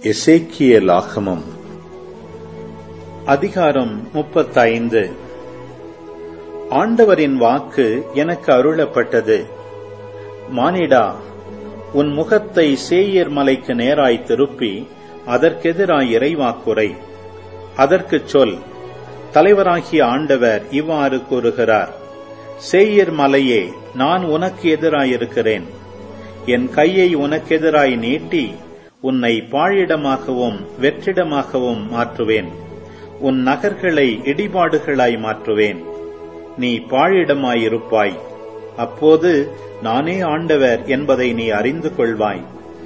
எசேக்கியலாகமம் அதிகாரம் முப்பத்தைந்து ஆண்டவரின் வாக்கு எனக்கு அருளப்பட்டது மானிடா உன் முகத்தை சேயர் மலைக்கு நேராய் திருப்பி அதற்கெதிராய் இறைவாக்குரை அதற்குச் சொல் தலைவராகிய ஆண்டவர் இவ்வாறு கூறுகிறார் சேயர் மலையே நான் உனக்கு எதிராயிருக்கிறேன் என் கையை உனக்கெதிராய் நீட்டி உன்னை பாழிடமாகவும் வெற்றிடமாகவும் மாற்றுவேன் உன் நகர்களை இடிபாடுகளாய் மாற்றுவேன் நீ பாழிடமாயிருப்பாய் அப்போது நானே ஆண்டவர் என்பதை நீ அறிந்து கொள்வாய்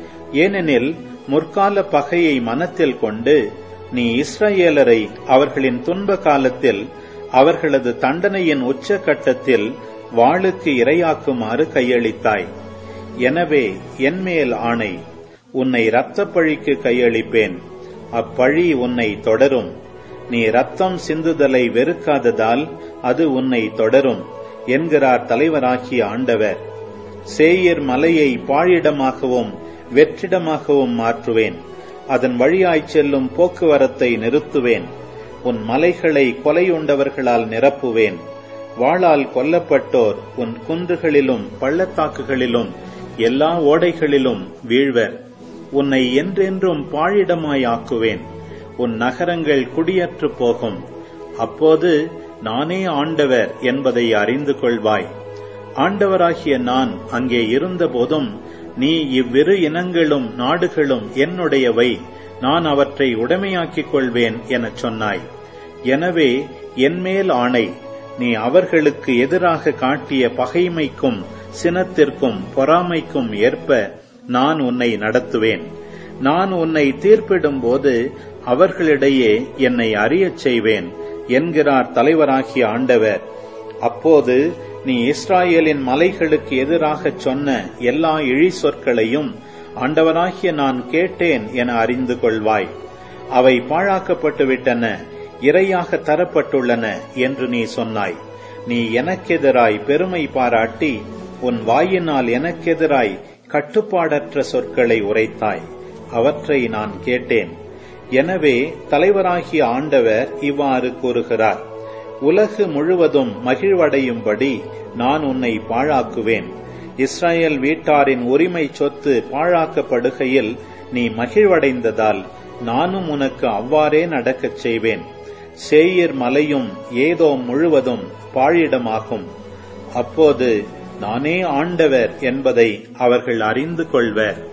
ஏனெனில் முற்கால பகையை மனத்தில் கொண்டு நீ இஸ்ரவேலரை அவர்களின் துன்ப காலத்தில் அவர்களது தண்டனையின் உச்சகட்டத்தில் வாளுக்கு இரையாக்குமாறு கையளித்தாய் எனவே என்மேல் ஆணை உன்னை இரத்தப்பழிக்கு கையளிப்பேன் அப்பழி உன்னை தொடரும் நீ ரத்தம் சிந்துதலை வெறுக்காததால் அது உன்னை தொடரும் என்கிறார் தலைவராகிய ஆண்டவர் சேயர் மலையை பாழிடமாகவும் வெற்றிடமாகவும் மாற்றுவேன் அதன் வழியாய்ச் செல்லும் போக்குவரத்தை நிறுத்துவேன் உன் மலைகளை கொலையுண்டவர்களால் நிரப்புவேன் வாளால் கொல்லப்பட்டோர் உன் குன்றுகளிலும் பள்ளத்தாக்குகளிலும் எல்லா ஓடைகளிலும் வீழ்வர் உன்னை என்றென்றும் பாழிடமாய் ஆக்குவேன் உன் நகரங்கள் குடியற்று போகும் அப்போது நானே ஆண்டவர் என்பதை அறிந்து கொள்வாய் ஆண்டவராகிய நான் அங்கே இருந்தபோதும் நீ இவ்விரு இனங்களும் நாடுகளும் என்னுடையவை நான் அவற்றை உடைமையாக்கிக் கொள்வேன் எனச் சொன்னாய் எனவே என்மேல் ஆணை நீ அவர்களுக்கு எதிராக காட்டிய பகைமைக்கும் சினத்திற்கும் பொறாமைக்கும் ஏற்ப நான் உன்னை நடத்துவேன் நான் உன்னை தீர்ப்பிடும்போது அவர்களிடையே என்னை அறியச் செய்வேன் என்கிறார் தலைவராகிய ஆண்டவர் அப்போது நீ இஸ்ராயேலின் மலைகளுக்கு எதிராகச் சொன்ன எல்லா இழி சொற்களையும் ஆண்டவராகிய நான் கேட்டேன் என அறிந்து கொள்வாய் அவை பாழாக்கப்பட்டு விட்டன இரையாக தரப்பட்டுள்ளன என்று நீ சொன்னாய் நீ எனக்கெதிராய் பெருமை பாராட்டி உன் வாயினால் எனக்கெதிராய் கட்டுப்பாடற்ற சொற்களை உரைத்தாய் அவற்றை நான் கேட்டேன் எனவே தலைவராகிய ஆண்டவர் இவ்வாறு கூறுகிறார் உலகு முழுவதும் மகிழ்வடையும்படி நான் உன்னை பாழாக்குவேன் இஸ்ரேல் வீட்டாரின் உரிமை சொத்து பாழாக்கப்படுகையில் நீ மகிழ்வடைந்ததால் நானும் உனக்கு அவ்வாறே நடக்கச் செய்வேன் சேயர் மலையும் ஏதோ முழுவதும் பாழிடமாகும் அப்போது நானே ஆண்டவர் என்பதை அவர்கள் அறிந்து கொள்வர்